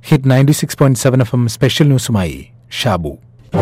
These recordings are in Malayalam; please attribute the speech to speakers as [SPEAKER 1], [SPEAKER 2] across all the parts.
[SPEAKER 1] hit ninety six point seven F M special ന്യൂസുമായി ഷാബു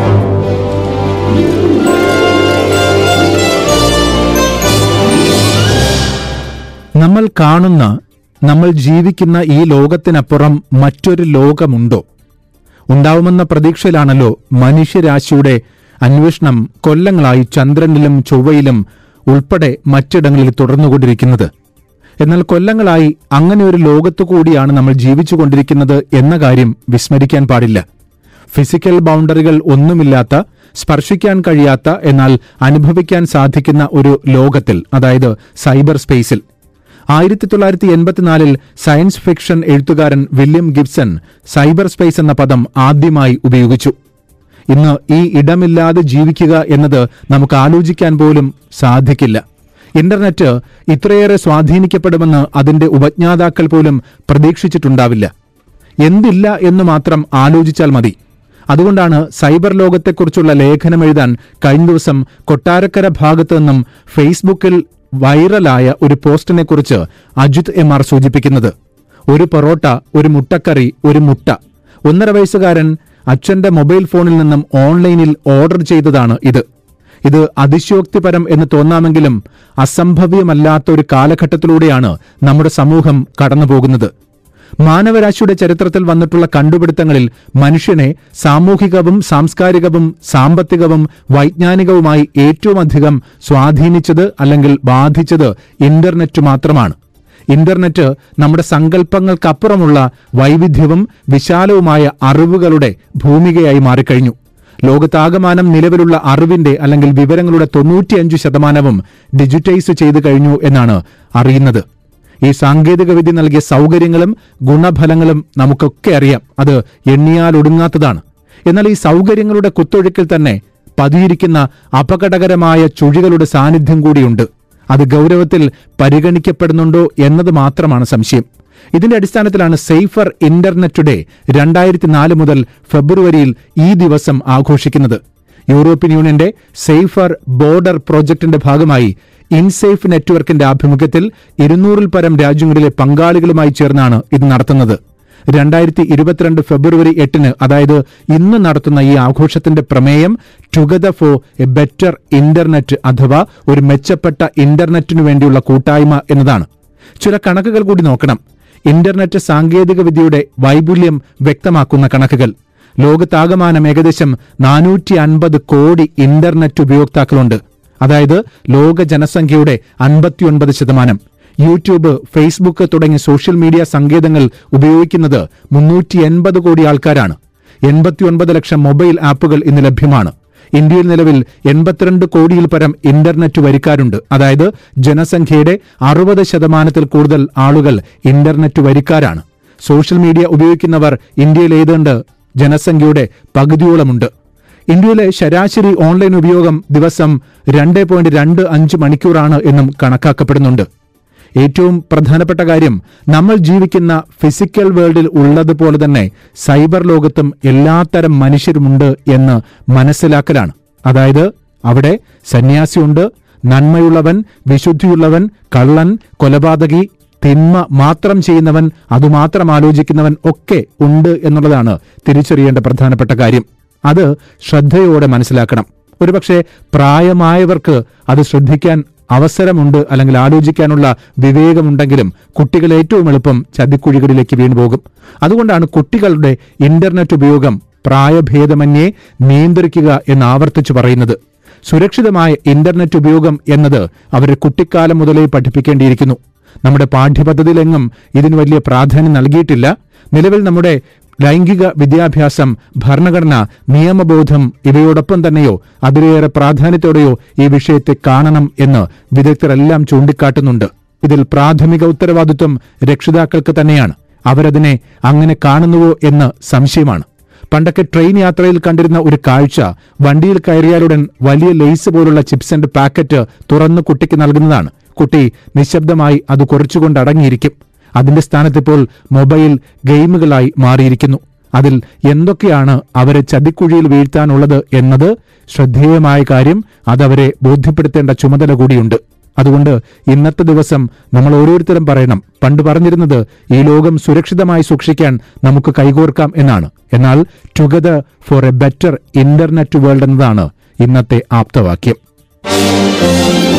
[SPEAKER 2] നമ്മൾ കാണുന്ന നമ്മൾ ജീവിക്കുന്ന ഈ ലോകത്തിനപ്പുറം മറ്റൊരു ലോകമുണ്ടോ ഉണ്ടാവുമെന്ന പ്രതീക്ഷയിലാണല്ലോ മനുഷ്യരാശിയുടെ അന്വേഷണം കൊല്ലങ്ങളായി ചന്ദ്രനിലും ചൊവ്വയിലും ഉൾപ്പെടെ മറ്റിടങ്ങളിൽ തുടർന്നുകൊണ്ടിരിക്കുന്നത് എന്നാൽ കൊല്ലങ്ങളായി അങ്ങനെ ഒരു ലോകത്തു കൂടിയാണ് നമ്മൾ ജീവിച്ചുകൊണ്ടിരിക്കുന്നത് എന്ന കാര്യം വിസ്മരിക്കാൻ പാടില്ല ഫിസിക്കൽ ബൗണ്ടറികൾ ഒന്നുമില്ലാത്ത സ്പർശിക്കാൻ കഴിയാത്ത എന്നാൽ അനുഭവിക്കാൻ സാധിക്കുന്ന ഒരു ലോകത്തിൽ അതായത് സൈബർ സ്പേസിൽ ആയിരത്തി തൊള്ളായിരത്തി എൺപത്തിനാലിൽ സയൻസ് ഫിക്ഷൻ എഴുത്തുകാരൻ വില്യം ഗിബ്സൺ സൈബർ സ്പേസ് എന്ന പദം ആദ്യമായി ഉപയോഗിച്ചു ഇന്ന് ഈ ഇടമില്ലാതെ ജീവിക്കുക എന്നത് നമുക്ക് ആലോചിക്കാൻ പോലും സാധിക്കില്ല ഇന്റർനെറ്റ് ഇത്രയേറെ സ്വാധീനിക്കപ്പെടുമെന്ന് അതിന്റെ ഉപജ്ഞാതാക്കൾ പോലും പ്രതീക്ഷിച്ചിട്ടുണ്ടാവില്ല എന്തില്ല എന്ന് മാത്രം ആലോചിച്ചാൽ മതി അതുകൊണ്ടാണ് സൈബർ ലോകത്തെക്കുറിച്ചുള്ള ലേഖനം എഴുതാൻ കഴിഞ്ഞ ദിവസം കൊട്ടാരക്കര ഭാഗത്തു നിന്നും ഫേസ്ബുക്കിൽ വൈറലായ ഒരു പോസ്റ്റിനെക്കുറിച്ച് അജിത് എം ആർ സൂചിപ്പിക്കുന്നത് ഒരു പൊറോട്ട ഒരു മുട്ടക്കറി ഒരു മുട്ട ഒന്നര വയസ്സുകാരൻ അച്ഛന്റെ മൊബൈൽ ഫോണിൽ നിന്നും ഓൺലൈനിൽ ഓർഡർ ചെയ്തതാണ് ഇത് ഇത് അതിശയോക്തിപരം എന്ന് തോന്നാമെങ്കിലും അസംഭവ്യമല്ലാത്ത ഒരു കാലഘട്ടത്തിലൂടെയാണ് നമ്മുടെ സമൂഹം കടന്നുപോകുന്നത് മാനവരാശിയുടെ ചരിത്രത്തിൽ വന്നിട്ടുള്ള കണ്ടുപിടുത്തങ്ങളിൽ മനുഷ്യനെ സാമൂഹികവും സാംസ്കാരികവും സാമ്പത്തികവും വൈജ്ഞാനികവുമായി ഏറ്റവും അധികം സ്വാധീനിച്ചത് അല്ലെങ്കിൽ ബാധിച്ചത് ഇന്റർനെറ്റ് മാത്രമാണ് ഇന്റർനെറ്റ് നമ്മുടെ സങ്കല്പങ്ങൾക്കപ്പുറമുള്ള വൈവിധ്യവും വിശാലവുമായ അറിവുകളുടെ ഭൂമികയായി മാറിക്കഴിഞ്ഞു ലോകത്താകമാനം നിലവിലുള്ള അറിവിന്റെ അല്ലെങ്കിൽ വിവരങ്ങളുടെ തൊണ്ണൂറ്റിയഞ്ച് ശതമാനവും ഡിജിറ്റൈസ് ചെയ്തു കഴിഞ്ഞു എന്നാണ് അറിയുന്നത് ഈ സാങ്കേതികവിദ്യ നൽകിയ സൗകര്യങ്ങളും ഗുണഫലങ്ങളും നമുക്കൊക്കെ അറിയാം അത് എണ്ണിയാൽ ഒടുങ്ങാത്തതാണ് എന്നാൽ ഈ സൗകര്യങ്ങളുടെ കുത്തൊഴുക്കിൽ തന്നെ പതിയിരിക്കുന്ന അപകടകരമായ ചുഴികളുടെ സാന്നിധ്യം കൂടിയുണ്ട് അത് ഗൗരവത്തിൽ പരിഗണിക്കപ്പെടുന്നുണ്ടോ എന്നത് മാത്രമാണ് സംശയം ഇതിന്റെ അടിസ്ഥാനത്തിലാണ് സേഫർ ഇന്റർനെറ്റ് ഡേ രണ്ടായിരത്തി നാല് മുതൽ ഫെബ്രുവരിയിൽ ഈ ദിവസം ആഘോഷിക്കുന്നത് യൂറോപ്യൻ യൂണിയന്റെ സേഫർ ബോർഡർ പ്രോജക്ടിന്റെ ഭാഗമായി ഇൻസേഫ് നെറ്റ്വർക്കിന്റെ ആഭിമുഖ്യത്തിൽ ഇരുന്നൂറിൽ പരം രാജ്യങ്ങളിലെ പങ്കാളികളുമായി ചേർന്നാണ് ഇത് നടത്തുന്നത് രണ്ടായിരത്തി ഇരുപത്തിരണ്ട് ഫെബ്രുവരി എട്ടിന് അതായത് ഇന്ന് നടത്തുന്ന ഈ ആഘോഷത്തിന്റെ പ്രമേയം together for a better internet അഥവാ ഒരു മെച്ചപ്പെട്ട ഇന്റർനെറ്റിനു വേണ്ടിയുള്ള കൂട്ടായ്മ എന്നതാണ് ചില കണക്കുകൾ കൂടി നോക്കണം ഇന്റർനെറ്റ് സാങ്കേതിക വിദ്യയുടെ വൈപുല്യം വ്യക്തമാക്കുന്ന കണക്കുകൾ ലോകത്താകമാനം ഏകദേശം നാനൂറ്റി അൻപത് കോടി ഇന്റർനെറ്റ് ഉപയോക്താക്കളുണ്ട് അതായത് ലോക ജനസംഖ്യയുടെ അൻപത്തിയൊൻപത് ശതമാനം യൂട്യൂബ് ഫേസ്ബുക്ക് തുടങ്ങിയ സോഷ്യൽ മീഡിയ സങ്കേതങ്ങൾ ഉപയോഗിക്കുന്നത് മുന്നൂറ്റി എൺപത് കോടി ആൾക്കാരാണ് എൺപത്തിയൊൻപത് ലക്ഷം മൊബൈൽ ആപ്പുകൾ ഇന്ന് ലഭ്യമാണ് ഇന്ത്യയിൽ നിലവിൽ എൺപത്തിരണ്ട് കോടിയിൽ പരം ഇന്റർനെറ്റ് വരിക്കാരുണ്ട് അതായത് ജനസംഖ്യയുടെ അറുപത് ശതമാനത്തിൽ കൂടുതൽ ആളുകൾ ഇന്റർനെറ്റ് വരിക്കാരാണ് സോഷ്യൽ മീഡിയ ഉപയോഗിക്കുന്നവർ ഇന്ത്യയിൽ ഏതാണ്ട് ജനസംഖ്യയുടെ പകുതിയോളമുണ്ട് ഇന്ത്യയിലെ ശരാശരി ഓൺലൈൻ ഉപയോഗം ദിവസം രണ്ട് പോയിന്റ് രണ്ട് അഞ്ച് മണിക്കൂറാണ് എന്നും കണക്കാക്കപ്പെടുന്നുണ്ട് ഏറ്റവും പ്രധാനപ്പെട്ട കാര്യം നമ്മൾ ജീവിക്കുന്ന ഫിസിക്കൽ വേൾഡിൽ ഉള്ളതുപോലെ തന്നെ സൈബർ ലോകത്തും എല്ലാത്തരം മനുഷ്യരുമുണ്ട് എന്ന് മനസ്സിലാക്കലാണ് അതായത് അവിടെ സന്യാസിയുണ്ട് നന്മയുള്ളവൻ വിശുദ്ധിയുള്ളവൻ കള്ളൻ കൊലപാതകി തിന്മ മാത്രം ചെയ്യുന്നവൻ അതുമാത്രം ആലോചിക്കുന്നവൻ ഒക്കെ ഉണ്ട് എന്നുള്ളതാണ് തിരിച്ചറിയേണ്ട പ്രധാനപ്പെട്ട കാര്യം അത് ശ്രദ്ധയോടെ മനസ്സിലാക്കണം ഒരുപക്ഷെ പ്രായമായവർക്ക് അത് ശ്രദ്ധിക്കാൻ അവസരമുണ്ട് അല്ലെങ്കിൽ ആലോചിക്കാനുള്ള വിവേകമുണ്ടെങ്കിലും കുട്ടികൾ ഏറ്റവും എളുപ്പം ചതിക്കുഴികളിലേക്ക് വീണുപോകും അതുകൊണ്ടാണ് കുട്ടികളുടെ ഇന്റർനെറ്റ് ഉപയോഗം പ്രായഭേദമന്യേ നിയന്ത്രിക്കുക എന്ന് ആവർത്തിച്ചു പറയുന്നത് സുരക്ഷിതമായ ഇന്റർനെറ്റ് ഉപയോഗം എന്നത് അവരെ കുട്ടിക്കാലം മുതലേ പഠിപ്പിക്കേണ്ടിയിരിക്കുന്നു നമ്മുടെ പാഠ്യപദ്ധതിയിലെങ്ങും ഇതിന് വലിയ പ്രാധാന്യം നൽകിയിട്ടില്ല നിലവിൽ നമ്മുടെ ലൈംഗിക വിദ്യാഭ്യാസം ഭരണഘടന നിയമബോധം ഇവയോടൊപ്പം തന്നെയോ അതിലേറെ പ്രാധാന്യത്തോടെയോ ഈ വിഷയത്തെ കാണണം എന്ന് വിദഗ്ധരെല്ലാം ചൂണ്ടിക്കാട്ടുന്നുണ്ട് ഇതിൽ പ്രാഥമിക ഉത്തരവാദിത്വം രക്ഷിതാക്കൾക്ക് തന്നെയാണ് അവരതിനെ അങ്ങനെ കാണുന്നുവോ എന്ന് സംശയമാണ് പണ്ടൊക്കെ ട്രെയിൻ യാത്രയിൽ കണ്ടിരുന്ന ഒരു കാഴ്ച വണ്ടിയിൽ കയറിയാലുടൻ വലിയ ലെയ്സ് പോലുള്ള ചിപ്സിന്റെ പാക്കറ്റ് തുറന്ന് കുട്ടിക്ക് നൽകുന്നതാണ് കുട്ടി നിശബ്ദമായി അത് കുറച്ചുകൊണ്ട് അടങ്ങിയിരിക്കും അതിന്റെ സ്ഥാനത്തിപ്പോൾ മൊബൈൽ ഗെയിമുകളായി മാറിയിരിക്കുന്നു അതിൽ എന്തൊക്കെയാണ് അവരെ ചതിക്കുഴിയിൽ വീഴ്ത്താനുള്ളത് എന്നത് ശ്രദ്ധേയമായ കാര്യം അതവരെ ബോധ്യപ്പെടുത്തേണ്ട ചുമതല കൂടിയുണ്ട് അതുകൊണ്ട് ഇന്നത്തെ ദിവസം നമ്മൾ ഓരോരുത്തരും പറയണം പണ്ട് പറഞ്ഞിരുന്നത് ഈ ലോകം സുരക്ഷിതമായി സൂക്ഷിക്കാൻ നമുക്ക് കൈകോർക്കാം എന്നാണ് എന്നാൽ together for a better internet world എന്നതാണ് ഇന്നത്തെ ആപ്തവാക്യം